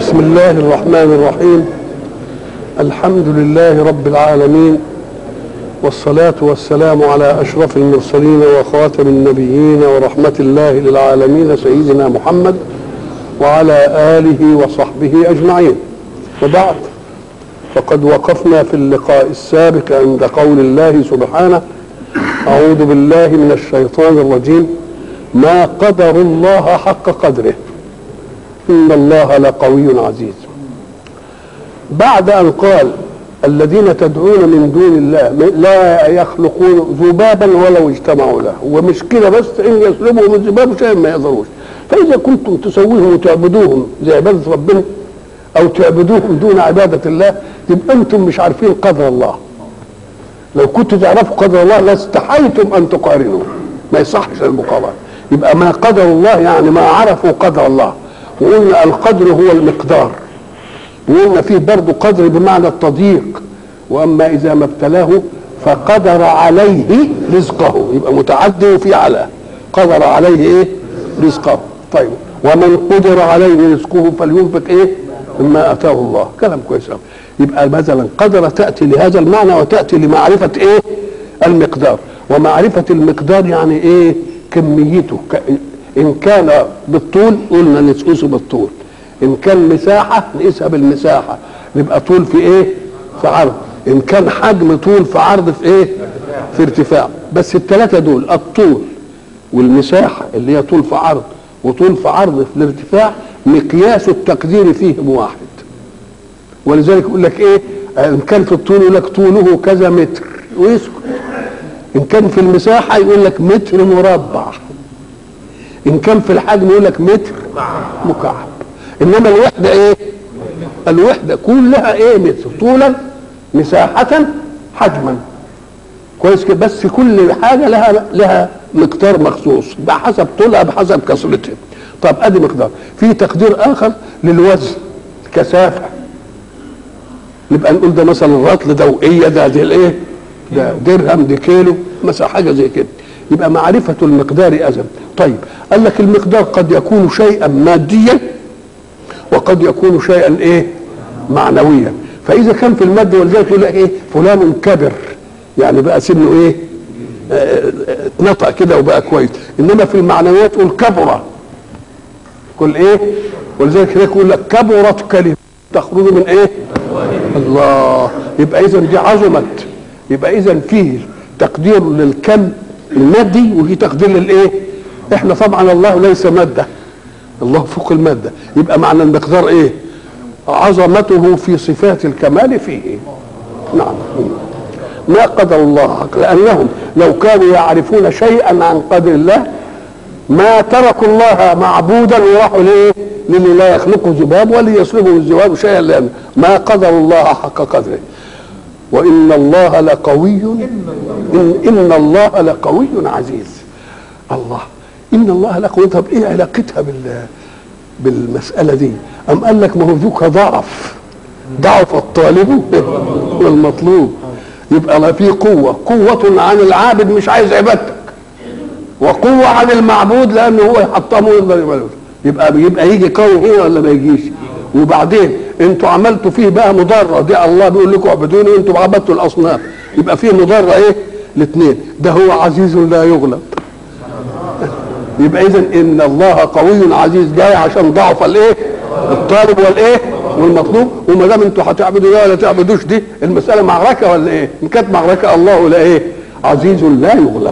بسم الله الرحمن الرحيم الحمد لله رب العالمين والصلاة والسلام على أشرف المرسلين وخاتم النبيين ورحمة الله للعالمين سيدنا محمد وعلى آله وصحبه أجمعين وبعد فقد وقفنا في اللقاء السابق عند قول الله سبحانه أعوذ بالله من الشيطان الرجيم ما قدر الله حق قدره إن الله لقوي عزيز بعد أن قال الذين تدعون من دون الله لا يخلقون ذبابا ولو اجتمعوا له ومش كده بس إن يسلبهم الذباب شيئا ما يقدروش فإذا كنتم تسويهم وتعبدوهم زي عبادة ربنا أو تعبدوهم دون عبادة الله يبقى أنتم مش عارفين قدر الله لو كنتوا تعرفوا قدر الله لاستحيتم أن تقارنوا ما يصحش المقارنة يبقى ما قدر الله يعني ما عرفوا قدر الله وقلنا القدر هو المقدار وقلنا فيه برضه قدر بمعنى التضييق واما اذا ما ابتلاه فقدر عليه رزقه يبقى متعدي وفي على قدر عليه ايه رزقه طيب ومن قدر عليه رزقه فلينفق ايه مما اتاه الله كلام كويس قوي يبقى مثلا قدر تاتي لهذا المعنى وتاتي لمعرفه ايه المقدار ومعرفه المقدار يعني ايه كميته ان كان بالطول قلنا نقيسه بالطول ان كان مساحه نقيسها بالمساحه يبقى طول في ايه في عرض ان كان حجم طول في عرض في ايه في ارتفاع بس الثلاثه دول الطول والمساحه اللي هي طول في عرض وطول في عرض في الارتفاع مقياس التقدير فيهم واحد ولذلك يقول لك ايه ان كان في الطول يقول لك طوله كذا متر ويسكت ان كان في المساحه يقول لك متر مربع ان كان في الحجم يقول لك متر مكعب انما الوحده ايه الوحده كلها ايه متر طولا مساحه حجما كويس كده بس كل حاجه لها لها مقدار مخصوص بحسب طولها بحسب كثرتها طب ادي مقدار في تقدير اخر للوزن كثافه نبقى نقول ده مثلا رطل دوئيه ده دي الايه ده درهم دي كيلو مثلا حاجه زي كده يبقى معرفه المقدار اذن طيب قال لك المقدار قد يكون شيئا ماديا وقد يكون شيئا ايه معنويا فاذا كان في الماده ولذلك يقول لك ايه فلان كبر يعني بقى سنه ايه اتنطق كده وبقى كويس انما في المعنويات تقول كبر كل ايه ولذلك هناك يقول لك كبرت كلمه تخرج من ايه الله يبقى اذا دي عظمت يبقى اذا فيه تقدير للكم المادي وفي تقدير للايه احنا طبعا الله ليس ماده الله فوق الماده يبقى معنى المقدار ايه عظمته في صفات الكمال فيه نعم ما قدر الله حق لانهم لو كانوا يعرفون شيئا عن قدر الله ما تركوا الله معبودا وراحوا ليه للي لا يخلقه ذباب ولا يسلبه الذباب شيئا لأن ما قدر الله حق قدره وإن الله لقوي إن, إن الله لقوي عزيز الله إن الله لقوي طب إيه علاقتها بال بالمسألة دي أم قال لك ما هو ذوك ضعف ضعف الطالب والمطلوب يبقى لا في قوة قوة عن العابد مش عايز عبادتك وقوة عن المعبود لأنه هو يحطمه يبقى يبقى يجي قوي هنا ولا ما يجيش وبعدين انتوا عملتوا فيه بقى مضره دي الله بيقول لكم اعبدوني وانتوا عبدتوا الاصنام يبقى فيه مضره ايه الاثنين ده هو عزيز لا يغلب يبقى اذا ان الله قوي عزيز جاي عشان ضعف الايه الطالب والايه والمطلوب وما دام انتوا هتعبدوا ده ولا تعبدوش دي المساله معركه ولا ايه ان كانت معركه الله لا ايه عزيز لا يغلب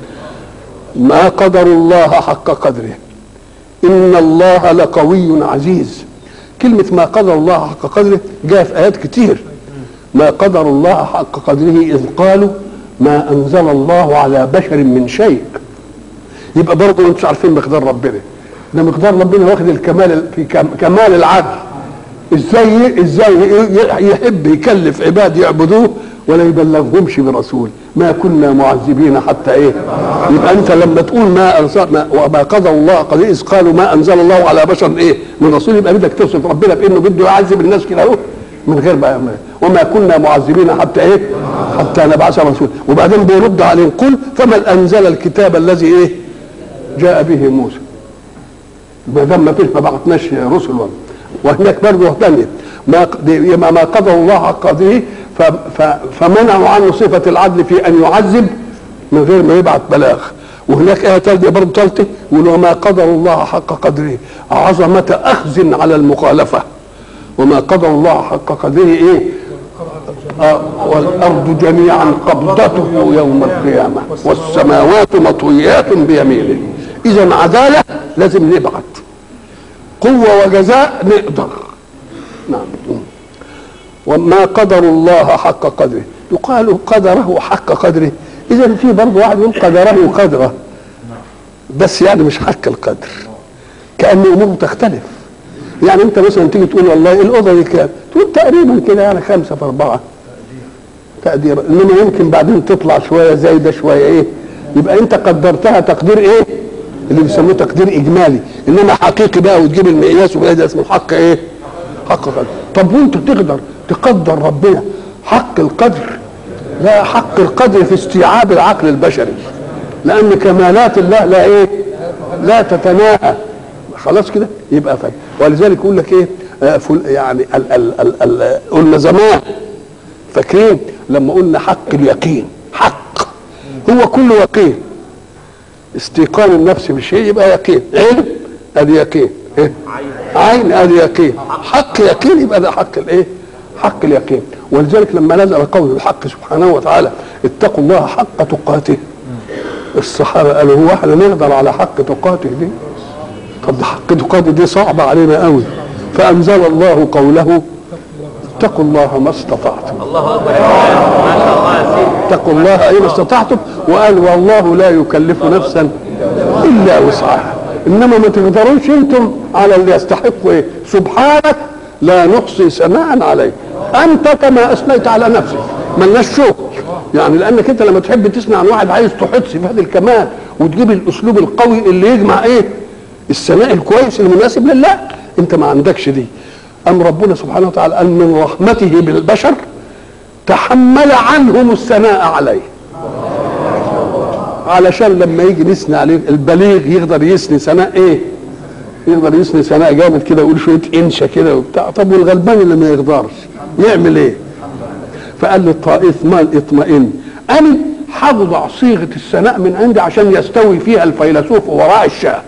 ما قدر الله حق قدره ان الله لقوي عزيز كلمة ما قدر الله حق قدره جاء في آيات كتير ما قدر الله حق قدره إذ قالوا ما أنزل الله على بشر من شيء يبقى برضه انتوا عارفين مقدار ربنا ده مقدار ربنا واخد الكمال في كمال العدل ازاي ازاي يحب يكلف عباد يعبدوه ولا يبلغهمش برسول ما كنا معذبين حتى ايه يبقى انت لما تقول ما انزل ما وما قضى الله قد اذ قالوا ما انزل الله على بشر ايه من رسول يبقى بدك توصف ربنا بانه بده يعذب الناس كده اهو من غير ما وما كنا معذبين حتى ايه حتى نبعث رسول وبعدين بيرد عليهم قل فمن انزل الكتاب الذي ايه جاء به موسى ما دام ما فيش ما بعثناش رسل ولا وهناك برضه ثانيه ما ما قدر الله حق قدره فمنعوا عنه صفه العدل في ان يعذب من غير ما يبعث بلاغ وهناك آية ثالثة برضه ثالثة يقول وما قدر الله حق قدره عظمة أخذ على المخالفة وما قدر الله حق قدره إيه؟ آه والأرض جميعا قبضته يوم القيامة والسماوات مطويات بيمينه إذا عدالة لازم نبعت قوة وجزاء نقدر نعم وما قدر الله حق قدره يقال قدره حق قدره اذا في برضه واحد يقول قدره قدره بس يعني مش حق القدر كان اموره تختلف يعني انت مثلا تيجي تقول والله الاوضه دي كام تقول تقريبا كده يعني خمسه في اربعه تقدير انما يمكن بعدين تطلع شويه زايده شويه ايه يبقى انت قدرتها تقدير ايه اللي بيسموه تقدير اجمالي انما حقيقي بقى وتجيب المقياس وبقى ده اسمه حق ايه حق قدر طب وانت تقدر تقدر ربنا حق القدر لا حق القدر في استيعاب العقل البشري لان كمالات الله لا ايه لا تتناهى خلاص كده يبقى فاهم ولذلك يقول لك ايه آه يعني ال ال ال ال قلنا زمان فاكرين لما قلنا حق اليقين حق هو كله يقين استيقان النفس بشيء يبقى يقين علم ادي يقين إيه؟ عين ادي يقين حق يقين يبقى ده حق الايه حق اليقين ولذلك لما نزل قول الحق سبحانه وتعالى اتقوا الله حق تقاته الصحابه قالوا هو احنا نقدر على حق تقاته دي طب ده حق تقاته دي صعبه علينا قوي فانزل الله قوله اتقوا الله ما استطعتم الله اكبر ما شاء الله يا سيدي اتقوا الله اي ما استطعتم وقال والله لا يكلف نفسا الا وسعها انما ما تقدروش انتم على اللي يستحقوا ايه سبحانك لا نحصي ثناء عليك انت كما اثنيت على نفسك ملناش شغل يعني لانك انت لما تحب تسمع عن واحد عايز تحط صفات الكمال وتجيب الاسلوب القوي اللي يجمع ايه الثناء الكويس المناسب لله انت ما عندكش دي ام ربنا سبحانه وتعالى قال من رحمته بالبشر تحمل عنهم الثناء عليه علشان لما يجي نثني عليه البليغ يقدر يثني ثناء ايه يقدر يثني ثناء جامد كده ويقول شويه انشا كده وبتاع طب والغلبان اللي ما يقدرش يعمل ايه فقال له اطمئن اطمئن انا هوضع صيغه الثناء من عندي عشان يستوي فيها الفيلسوف وراء الشاه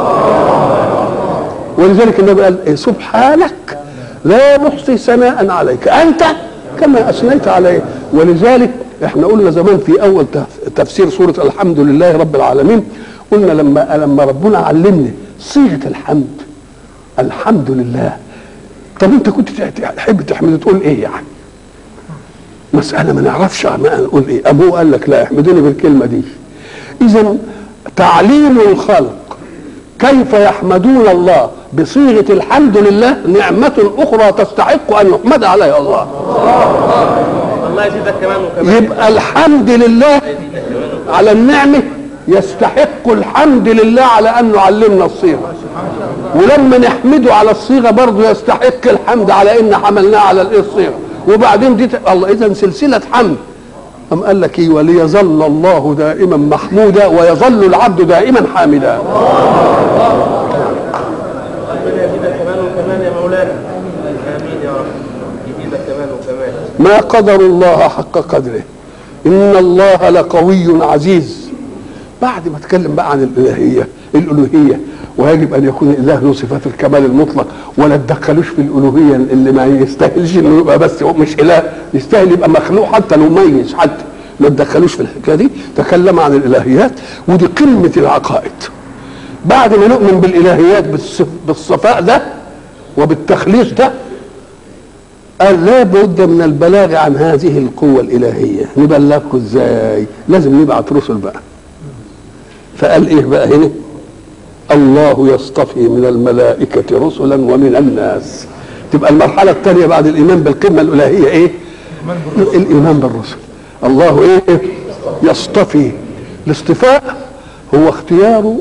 ولذلك النبي قال إيه سبحانك لا نحصي ثناء عليك انت كما اثنيت عليه ولذلك احنا قلنا زمان في اول تفسير سوره الحمد لله رب العالمين قلنا لما لما ربنا علمني صيغه الحمد الحمد لله طب انت كنت تحب تحمد تقول ايه يعني مسألة ما نعرفش نقول ايه ابوه قال لك لا احمدوني بالكلمة دي اذا تعليم الخلق كيف يحمدون الله بصيغة الحمد لله نعمة أخرى تستحق أن يحمد عليها الله الله يزيدك كمان وكمان يبقى الحمد لله على النعمة يستحق الحمد لله على أن علمنا الصيغة ولما نحمده على الصيغة برضه يستحق الحمد على إن حملناه على الإيه الصيغة وبعدين دي ت... الله إذا سلسلة حمد أم قال لك إيه وليظل الله دائما محمودا ويظل العبد دائما حامدا ربنا يزيدك كمان وكمان يا مولانا امين يا رب يزيدك كمان وكمان ما قدر الله حق قدره ان الله لقوي عزيز بعد ما اتكلم بقى عن الالهيه الالوهيه ويجب ان يكون الاله له صفات الكمال المطلق ولا تدخلوش في الالوهيه اللي ما يستاهلش انه يبقى بس هو مش اله يستاهل يبقى مخلوق حتى لو ميز حتى ما تدخلوش في الحكايه دي تكلم عن الالهيات ودي قمه العقائد بعد ما نؤمن بالالهيات بالصف- بالصفاء ده وبالتخليص ده قال لا بد من البلاغ عن هذه القوة الإلهية نبلغكم ازاي لازم نبعت رسل بقى فقال ايه بقى هنا الله يصطفي من الملائكة رسلا ومن الناس تبقى المرحلة الثانية بعد الإيمان بالقمة الإلهية ايه الإيمان بالرسل الله ايه إيه؟ يصطفي الاصطفاء هو اختيار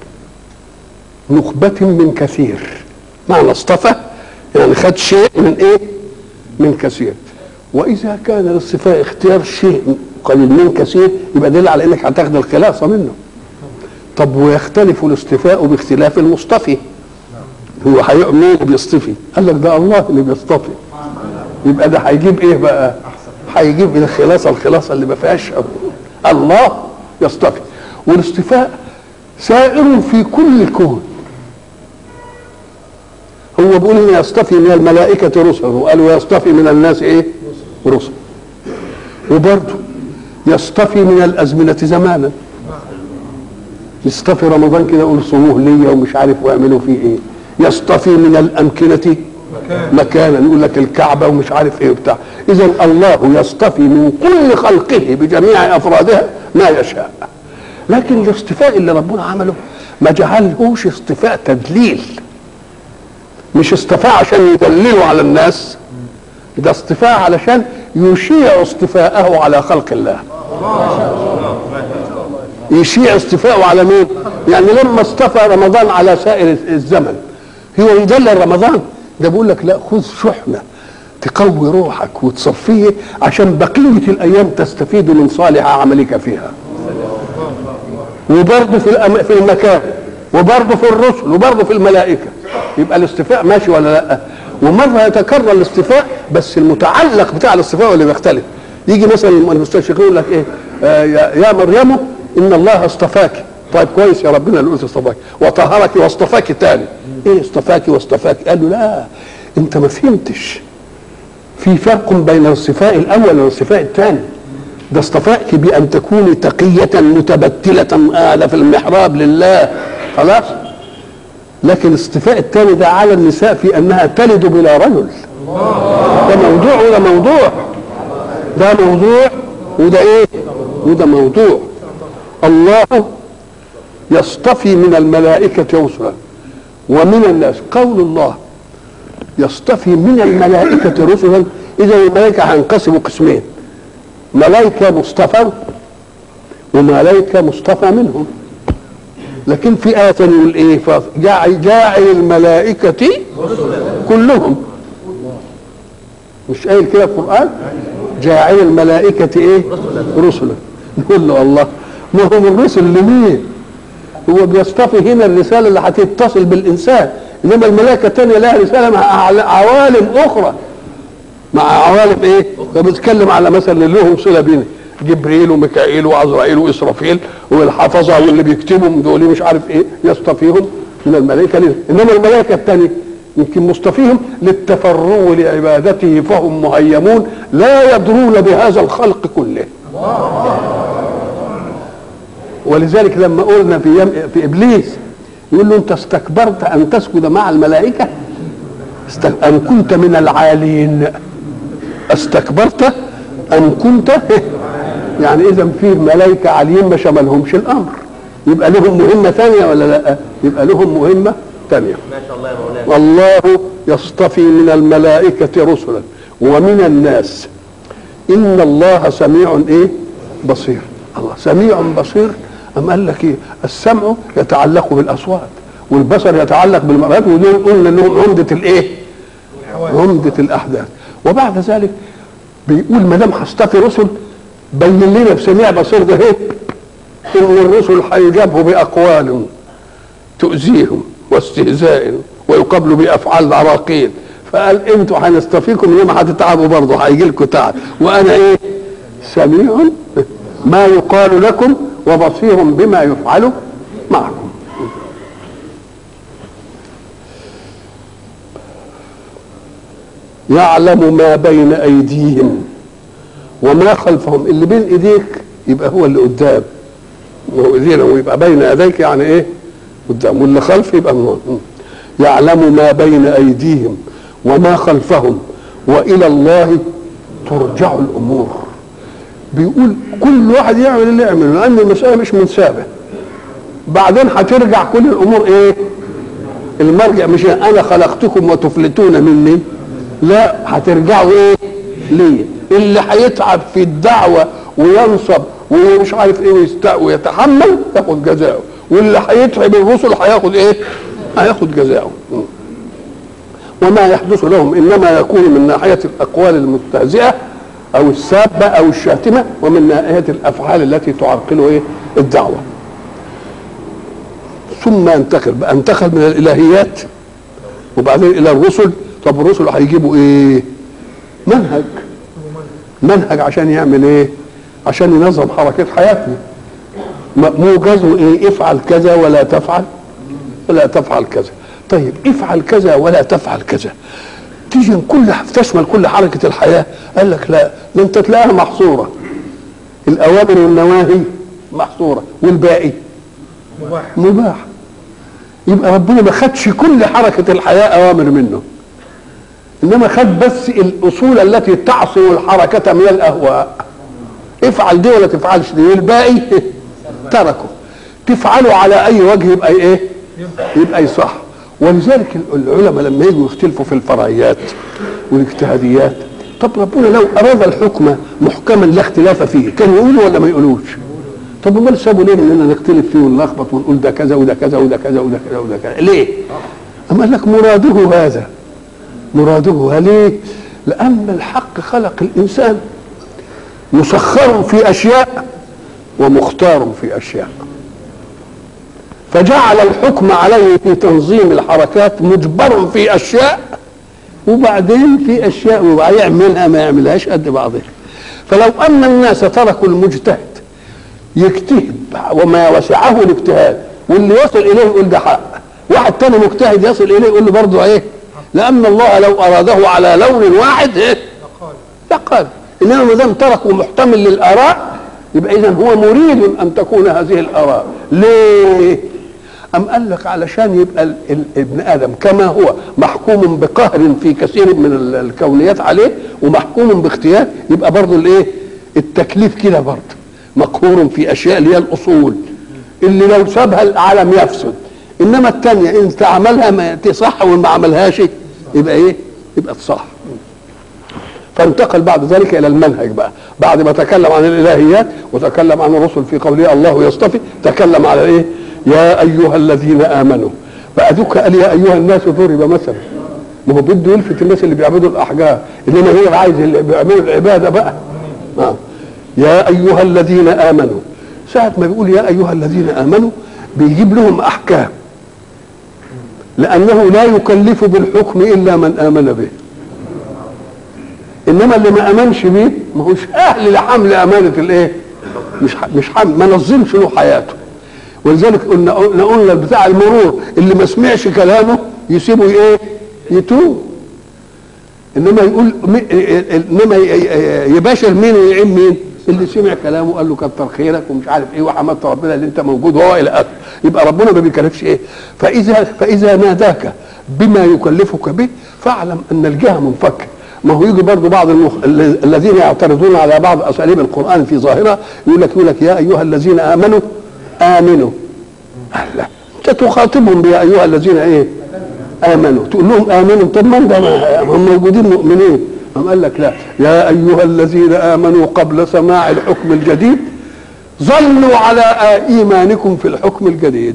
نخبة من كثير معنى اصطفى يعني خد شيء من ايه من كثير واذا كان الاصطفاء اختيار شيء قليل من كثير يبقى دليل على انك هتاخد الخلاصه منه طب ويختلف الاصطفاء باختلاف المصطفي هو هيبقى مين اللي بيصطفي قال لك ده الله اللي بيصطفي يبقى ده هيجيب ايه بقى هيجيب الخلاصه الخلاصه اللي ما فيهاش الله يصطفي والاصطفاء سائر في كل الكون هو بيقول ان يصطفي من الملائكه رسلا وقال ويصطفي من الناس ايه رسل وبرضه يصطفي من الازمنه زمانا يصطفي رمضان كده يقول صوموه ليا ومش عارف واعملوا فيه ايه يصطفي من الامكنه مكانا يقول لك الكعبه ومش عارف ايه وبتاع اذا الله يصطفي من كل خلقه بجميع افرادها ما يشاء لكن الاصطفاء اللي ربنا عمله ما جعلهوش اصطفاء تدليل مش اصطفاء عشان يدللوا على الناس ده اصطفاء علشان يشيع اصطفاءه على خلق الله يشيع اصطفاءه على مين يعني لما اصطفى رمضان على سائر الزمن هو يدلل رمضان ده بيقول لك لا خذ شحنه تقوي روحك وتصفيه عشان بقيه الايام تستفيد من صالح عملك فيها وبرضه في الأم... في المكان وبرضه في الرسل وبرضه في الملائكه يبقى الاصطفاء ماشي ولا لا ومره يتكرر الاصطفاء بس المتعلق بتاع الاصطفاء اللي بيختلف يجي مثلا المستشرقين يقول لك ايه آه يا يا مريم ان الله اصطفاك طيب كويس يا ربنا اللي قلت اصطفاك وطهرك واصطفاك تاني ايه اصطفاك واصطفاك قال له لا انت ما فهمتش في فرق بين الاصطفاء الاول والاصطفاء الثاني ده اصطفاك بان تكوني تقيه متبتله قاعده في المحراب لله خلاص لكن الاصطفاء الثاني ده على النساء في انها تلد بلا رجل ده موضوع وده موضوع ده موضوع وده ايه وده موضوع الله يصطفي من الملائكة رسلا ومن الناس قول الله يصطفي من الملائكة رسلا إذا الملائكة هينقسموا قسمين ملائكة مصطفى وملائكة مصطفى منهم لكن في آية يقول إيه جاعل جاعل الملائكة كلهم مش قايل كده القرآن جاعل الملائكة إيه رسلا نقول له الله ما هم الرسل لمين هو بيصطفي هنا الرسالة اللي هتتصل بالإنسان إنما الملائكة الثانية لها رسالة مع عوالم أخرى مع عوالم إيه؟ فبتتكلم على مثلا اللي لهم صلة بين جبريل وميكائيل وعزرائيل وإسرافيل والحفظة واللي بيكتبهم دول مش عارف إيه يصطفيهم من الملائكة ليه؟ إنما الملائكة الثانية يمكن مصطفيهم للتفرغ لعبادته فهم مهيمون لا يدرون بهذا الخلق كله ولذلك لما قلنا في يم في ابليس يقول له انت استكبرت ان تسجد مع الملائكه استك... ان كنت من العالين استكبرت ان كنت يعني اذا في ملائكه عاليين ما شملهمش الامر يبقى لهم مهمه ثانيه ولا لا يبقى لهم مهمه ثانيه ما شاء الله يا مولانا والله يصطفي من الملائكه رسلا ومن الناس ان الله سميع ايه بصير الله سميع بصير أم قال لك ايه السمع يتعلق بالاصوات والبصر يتعلق بالمرات ودول قلنا انهم عمده الايه عمده الاحداث وبعد ذلك بيقول ما دام هصطفي رسل بين لنا بسميع بصير ده ايه ان الرسل هيجابهوا باقوال تؤذيهم واستهزاء ويقابلوا بافعال عراقيل فقال انتوا هنصطفيكم انما هتتعبوا برضه هيجي لكم تعب وانا ايه سميع ما يقال لكم وبصير بما يفعل معكم يعلم ما بين ايديهم وما خلفهم اللي بين ايديك يبقى هو اللي قدام وهو ايدينا ويبقى بين يديك يعني ايه قدام واللي خلف يبقى من ورا. يعلم ما بين ايديهم وما خلفهم والى الله ترجع الامور بيقول كل واحد يعمل اللي يعمله لان المساله مش منسابه بعدين هترجع كل الامور ايه المرجع مش انا خلقتكم وتفلتون مني لا هترجعوا ايه ليه اللي هيتعب في الدعوه وينصب ومش عارف ايه ويست- ويتحمل ياخد جزاؤه واللي هيتعب الرسل هياخد ايه هياخد جزاؤه م. وما يحدث لهم انما يكون من ناحيه الاقوال المستهزئه او السابه او الشاتمه ومن ناحيه الافعال التي تعرقل ايه الدعوه ثم ينتقل بقى انتقل من الالهيات وبعدين الى الرسل طب الرسل هيجيبوا ايه منهج منهج عشان يعمل ايه عشان ينظم حركات حياتنا م- موجزه ايه افعل كذا ولا تفعل ولا تفعل كذا طيب افعل كذا ولا تفعل كذا تيجي كل تشمل كل حركه الحياه قال لك لا ده انت تلاقيها محصوره الاوامر والنواهي محصوره والباقي مباح مباح يبقى ربنا ما خدش كل حركه الحياه اوامر منه انما خد بس الاصول التي تعصم الحركه من الاهواء افعل دي ولا تفعلش دي والباقي تركه تفعله على اي وجه يبقى ايه يبقى يصح ولذلك العلماء لما يجوا يختلفوا في الفرعيات والاجتهاديات طب ربنا لو اراد الحكم محكما لا اختلاف فيه كان يقولوا ولا ما يقولوش طب امال سابوا ليه اننا نختلف فيه ونلخبط ونقول ده كذا وده كذا وده كذا وده كذا وده كذا ليه؟ اما قال لك مراده هذا مراده ليه؟ لان الحق خلق الانسان مسخر في اشياء ومختار في اشياء فجعل الحكم عليه في تنظيم الحركات مجبر في اشياء وبعدين في اشياء وبقى يعملها ما يعملهاش قد بعضها فلو ان الناس تركوا المجتهد يجتهد وما وسعه الاجتهاد واللي يصل اليه يقول ده حق واحد تاني مجتهد يصل اليه يقول له برضه ايه لان الله لو اراده على لون واحد ايه لقال انما ما دام تركوا محتمل للاراء يبقى اذا هو مريد ان تكون هذه الاراء ليه أم قال لك علشان يبقى ال- ال- ابن آدم كما هو محكوم بقهر في كثير من ال- الكونيات عليه ومحكوم باختيار يبقى برضه الايه التكليف كده برضه مقهور في أشياء اللي هي الأصول اللي لو سابها العالم يفسد إنما الثانية إن تعملها ما تصح وما عملهاش يبقى إيه يبقى تصح فانتقل بعد ذلك الى المنهج بقى بعد ما تكلم عن الالهيات وتكلم عن الرسل في قوله الله يصطفي تكلم على ايه يا ايها الذين امنوا بقى دوك قال يا ايها الناس ضرب مثلا ما هو بده يلفت الناس اللي بيعبدوا الاحجار انما هي عايز اللي بيعملوا العباده بقى آه. يا ايها الذين امنوا ساعه ما بيقول يا ايها الذين امنوا بيجيب لهم احكام لانه لا يكلف بالحكم الا من امن به انما اللي ما امنش بيه ما هوش اهل لحمل امانه الايه مش ح- مش حمل ما نظمش له حياته ولذلك قلنا قلنا قلنا بتاع المرور اللي ما سمعش كلامه يسيبه ايه يتوب انما يقول م- انما ي- ي- يباشر مين ويعين مين اللي سمع كلامه قال له كتر خيرك ومش عارف ايه وحمدت ربنا اللي انت موجود هو الى اخره يبقى ربنا ما بيكلفش ايه فاذا فاذا ناداك بما يكلفك به فاعلم ان الجهه منفكه ما هو يجي برضه بعض المخ... ال- الذين يعترضون على بعض اساليب القران في ظاهره يقول لك يقول لك يا ايها الذين امنوا امنوا الله انت تخاطبهم يا ايها الذين ايه امنوا تقول لهم امنوا طب ما ده ما- هم موجودين مؤمنين قام قال لك لا يا ايها الذين امنوا قبل سماع الحكم الجديد ظلوا على ايمانكم في الحكم الجديد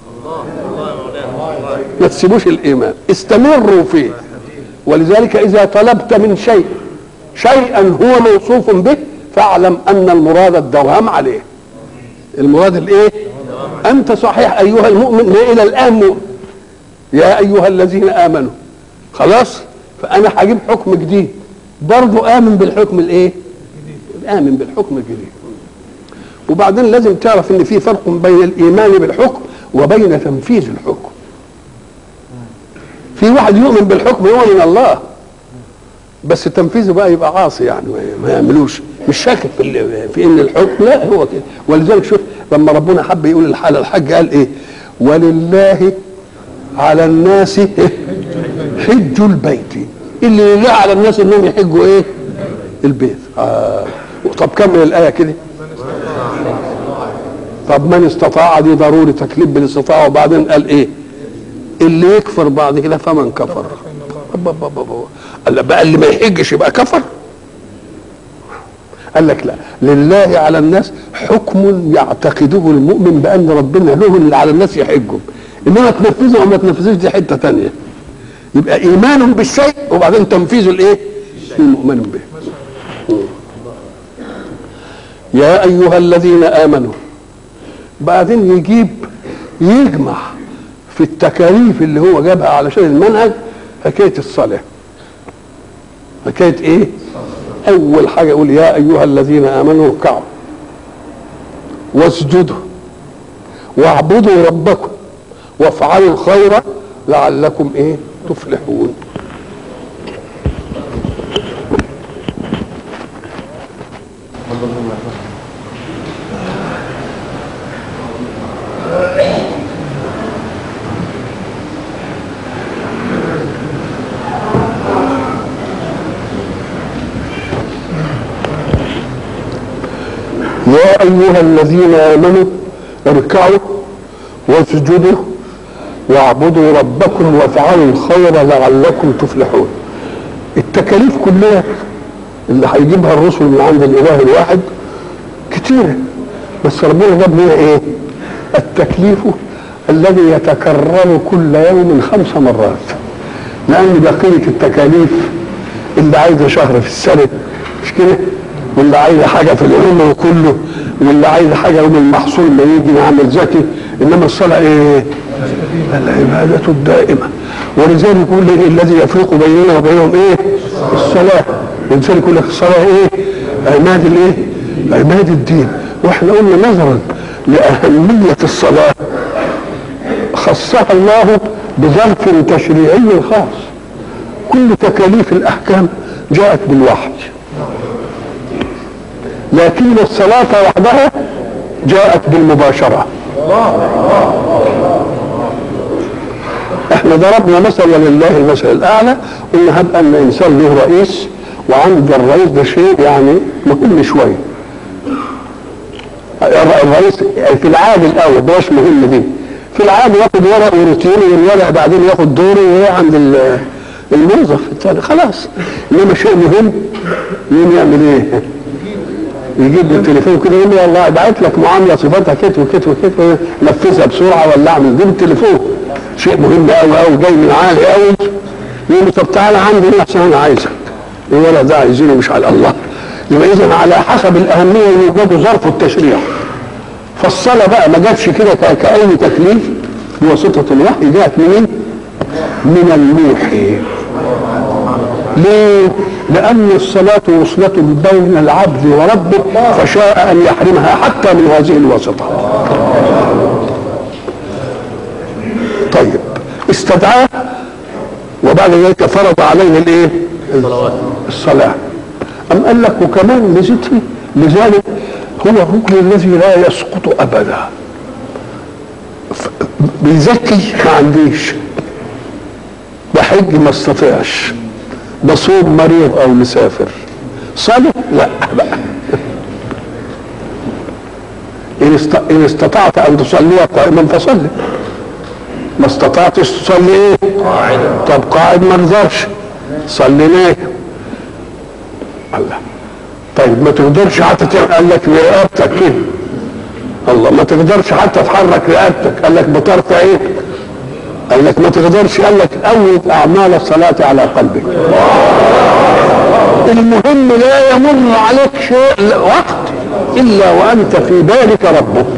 ما تسيبوش الايمان استمروا فيه ولذلك اذا طلبت من شيء شيئا هو موصوف به فاعلم ان المراد الدوام عليه المراد الايه انت صحيح ايها المؤمن ما الى الان مؤمن يا ايها الذين امنوا خلاص فانا هجيب حكم جديد برضو امن بالحكم الايه امن بالحكم الجديد وبعدين لازم تعرف ان في فرق بين الايمان بالحكم وبين تنفيذ الحكم في واحد يؤمن بالحكم هو من الله بس تنفيذه بقى يبقى عاصي يعني ما- ما يعملوش مش شاكك في, ال- في ان الحكم لا هو كده ولذلك شوف لما ربنا حب يقول الحاله الحج قال ايه ولله على الناس حج البيت اللي لله على الناس انهم يحجوا ايه البيت آه. طب كمل الايه كده طب من استطاع دي ضروري تكليف بالاستطاعه وبعدين قال ايه اللي يكفر بعد كده فمن كفر أب- أب- أب- أب- قال لا بقى اللي ما يحجش يبقى كفر قال لك لا لله على الناس حكم يعتقده المؤمن بان ربنا له اللي على الناس يحجهم انما تنفذه او ما تنفذوش دي حته تانية يبقى ايمان بالشيء وبعدين تنفيذه الايه المؤمن به يا ايها الذين امنوا بعدين يجيب يجمع في التكاليف اللي هو جابها علشان المنهج حكايه الصلاه حكايه ايه اول حاجه يقول يا ايها الذين امنوا اركعوا واسجدوا واعبدوا ربكم وافعلوا الخير لعلكم ايه تفلحون يا ايها الذين امنوا اركعوا واسجدوا واعبدوا ربكم وافعلوا الخير لعلكم تفلحون التكاليف كلها اللي هيجيبها الرسل من عند الاله الواحد كتيره بس ربنا جاب لنا ايه التكليف الذي يتكرر كل يوم خمس مرات لان بقيه التكاليف اللي عايزه شهر في السنه مش كده واللي عايزه حاجه في العمر كله واللي عايزه حاجه يوم المحصول ما يجي نعمل زكي انما الصلاه ايه؟ العباده الدائمه ولذلك يقول لك الذي يفرق بيننا وبينهم ايه؟ الصلاه ولذلك يقول لك الصلاه ايه؟ عماد الايه؟ عماد الدين واحنا قلنا نظرا لاهميه الصلاه خصها الله بظرف تشريعي خاص كل تكاليف الاحكام جاءت بالوحي لكن الصلاة وحدها جاءت بالمباشرة احنا ضربنا مثل ولله المثل الاعلى قلنا هب ان انسان له رئيس وعند الرئيس ده شيء يعني مهم شويه الرئيس في العادي الاول بلاش مهم دي في العادي ياخد ورق وروتين والورق بعدين ياخد دوره وهي عند الموظف الثاني خلاص انما شيء مهم يقوم يعمل ايه؟ يجيب لي التليفون كده يقول لي والله ابعت لك معامله صفاتها كده وكده وكده نفذها بسرعه ولا اعمل جيب التليفون شيء مهم قوي قوي جاي من عالي قوي يقول لي طب تعالى عندي هنا عشان انا عايزك الولد ده عايزينه مش على الله يبقى اذا على حسب الاهميه يوجد ظرف التشريع فالصلاه بقى ما جاتش كده كاي تكليف بواسطه الوحي جاءت منين؟ من الموحي ليه؟ لأن الصلاة وصلة بين العبد وربه فشاء أن يحرمها حتى من هذه الواسطة. طيب استدعاه وبعد ذلك فرض عليه الايه؟ الصلاة. أم قال لك وكمان لذكر لذلك هو الركن الذي لا يسقط أبدا. بيزكي ما عنديش بحج ما استطيعش بصوم مريض او مسافر صلي لا بقى إن, است... إن استطعت أن تصلي قائما فصلي ما استطعتش تصلي إيه؟ قاعدا طب قاعد ما نقدرش صلي نايم الله طيب ما تقدرش حتى تعمل قال لك برقبتك كده الله ما تقدرش حتى تحرك رقبتك قال لك بطرف ايه؟ قال لك ما تقدرش قال لك أول أعمال الصلاة على قلبك المهم لا يمر عليك شيء وقت إلا وأنت في بالك ربك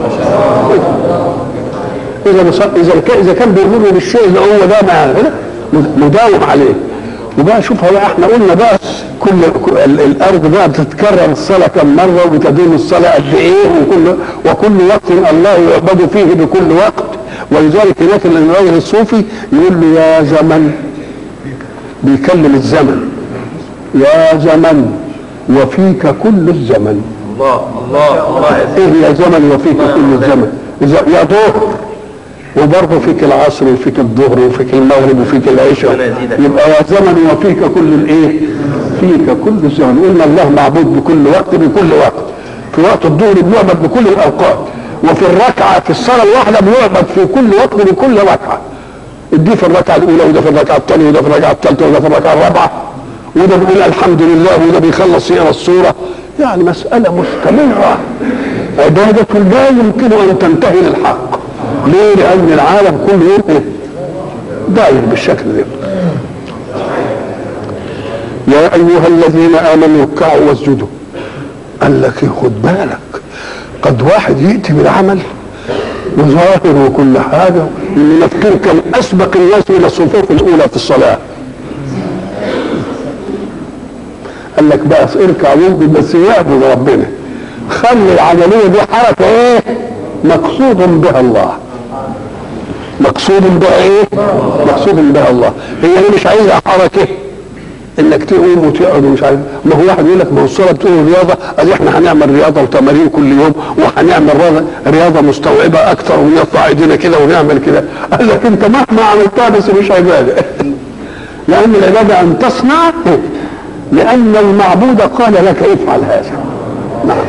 إذا إذا إذا كان بيمر بالشيء اللي هو ده مع مداوم عليه وبقى شوفها بقى احنا قلنا بقى كل الارض بقى بتتكرر الصلاه كم مره وبتدوم الصلاه قد ايه وكل وكل وقت الله يعبد فيه بكل وقت ولذلك هناك الراجل الصوفي يقول له يا زمن بيكلم الزمن يا زمن وفيك كل الزمن الله الله الله ايه يا زمن وفيك كل الزمن إذا- يا ظهر وبرضه فيك العصر وفيك الظهر وفيك المغرب وفيك العشاء ربنا يزيدك. يبقى يا زمن وفيك كل الايه فيك كل الزمن قلنا الله معبود بكل وقت بكل وقت في وقت الظهر بنعبد بكل الاوقات وفي الركعه في الصلاه الواحده بنعبد في كل وقت بكل ركعه دي في الركعه الاولى وده في الركعه الثانيه وده في الركعه الثالثه وده في الركعه الرابعه وده بيقول الحمد لله وده بيخلص يقرا السوره يعني مساله مستمره عباده لا يمكن ان تنتهي للحق ليه؟ لان العالم كله ايه؟ داير بالشكل ده يا ايها الذين امنوا اركعوا واسجدوا قال لك إيه، خد بالك قد واحد ياتي بالعمل وظاهر وكل حاجه ان مفتون كان اسبق الناس الى الصفوف الاولى في الصلاه قال لك بقى اركع ممكن بس يعبد ربنا خلي العمليه دي حركه ايه مقصود بها الله مقصود بها ايه مقصود بها الله هي دي مش عايزه حركه انك تقوم وتقعد ومش عارف ما هو واحد يقول لك ما هو الصلاه بتقول رياضه قال احنا هنعمل رياضه وتمارين كل يوم وهنعمل رياضه رياضه مستوعبه اكثر ونرفع ايدينا كده ونعمل كده قال لك انت مهما عملتها بس مش عباده لان العباده ان تصنع لان المعبود قال لك افعل هذا نعم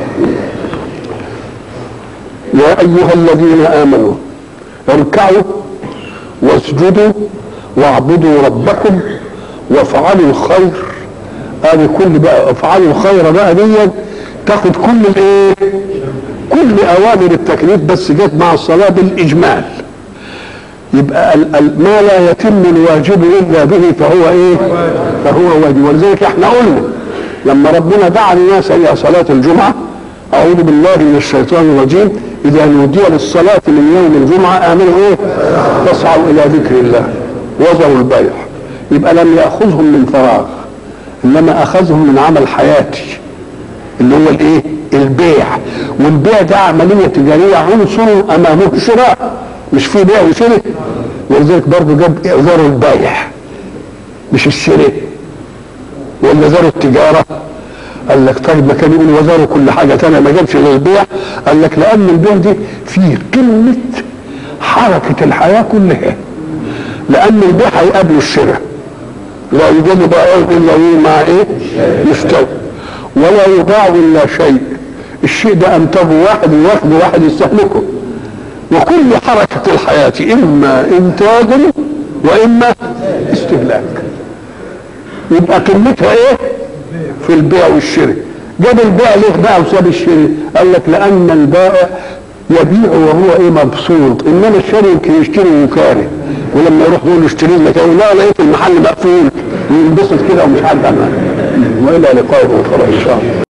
يا ايها الذين امنوا اركعوا واسجدوا واعبدوا ربكم وافعلوا الخير ادي كل بقى افعلوا الخير بقى دي تاخد كل الايه كل اوامر التكليف بس جت مع الصلاه بالاجمال يبقى ال ال ما لا يتم الواجب الا به فهو ايه فهو واجب ولذلك احنا قلنا لما ربنا دعا الناس الى صلاه الجمعه اعوذ بالله من الشيطان الرجيم اذا نودي للصلاه من يوم الجمعه امنوا ايه فاسعوا الى ذكر الله وذروا البيع يبقى لم ياخذهم من فراغ انما اخذهم من عمل حياتي اللي هو الايه البيع والبيع ده عمليه تجاريه عنصر امامه شراء مش في بيع وشراء ولذلك برضه جاب ذروا البيع مش الشراء ولا ذروا التجاره قال لك طيب ما كان يقول وزاروا كل حاجه تانية ما جابش غير البيع قال لك لان البيع دي فيه قمه حركه الحياه كلها لان البيع هيقابله الشراء لا يوجد بائع الا هو مع ايه؟ يستوي ولا يباع الا شيء الشيء ده انتجه واحد وياخده واحد يستهلكه وكل حركه الحياه اما انتاج واما استهلاك يبقى قيمتها ايه؟ في البيع والشراء جاب البيع ليه بقى وساب الشراء قال لك لان البائع يبيع وهو ايه مبسوط انما الشاري يمكن يشتري وكاره ولما يروح يقول له اشتري لك يقول لا لقيت المحل مقفول وينبسط كده ومش عارف والى لقاء اخر ان شاء الله